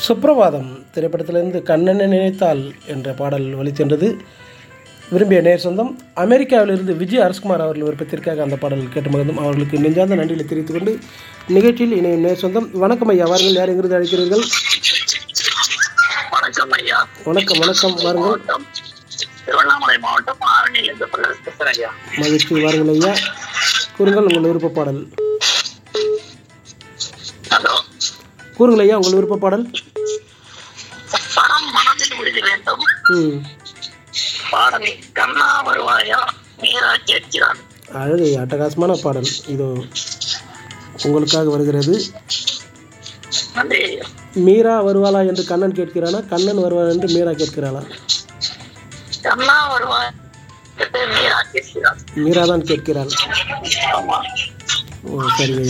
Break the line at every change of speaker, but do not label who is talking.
சுப்பிரபாதம் திரைப்படத்திலிருந்து கண்ணனை நினைத்தால் என்ற பாடல் ஒலிச்சென்றது விரும்பிய நேர் சொந்தம் அமெரிக்காவிலிருந்து விஜய் அரசகுமார் அவர்கள் விருப்பத்திற்காக அந்த பாடல் கேட்டு மகிழ்ந்தும் அவர்களுக்கு நெஞ்சார்ந்த நன்றிகளை தெரிவித்துக் கொண்டு நிகழ்ச்சியில் இணையும் நேர் சொந்தம் வணக்கம் ஐயா வாருங்கள் யார் எங்கிருந்து அழைக்கிறீர்கள்
வணக்கம் ஐயா
வணக்கம் வணக்கம் வாருங்கள்
மாவட்டம் திருவண்ணாமலை மாவட்டம் ஆரணியிலிருந்து பேசுறேன் ஐயா
மகிழ்ச்சி வாருங்கள் ஐயா கூறுங்கள் உங்கள் விருப்ப பாடல்
ஹலோ
கூறுங்கள் ஐயா உங்கள் விருப்ப பாடல்
பணம் மனதில் உறுதி வேண்டும்
ம்
பாடலை கண்ணா வருவாயா மீரா கேட்கிறான்
அழகு அட்டகாசமான பாடல் இதோ உங்களுக்காக வருகிறது
நன்றி ஐயா
மீரா வருவாளா என்று கண்ணன் கேட்கிறானா கண்ணன் வருவாளா என்று மீரா கேட்கிறாளா
கண்ணா வருவாய் என்று மீரா கேட்கிறான்
மீரா தான் கேட்கிறாள்
ஆமா
ஓ சரிங்க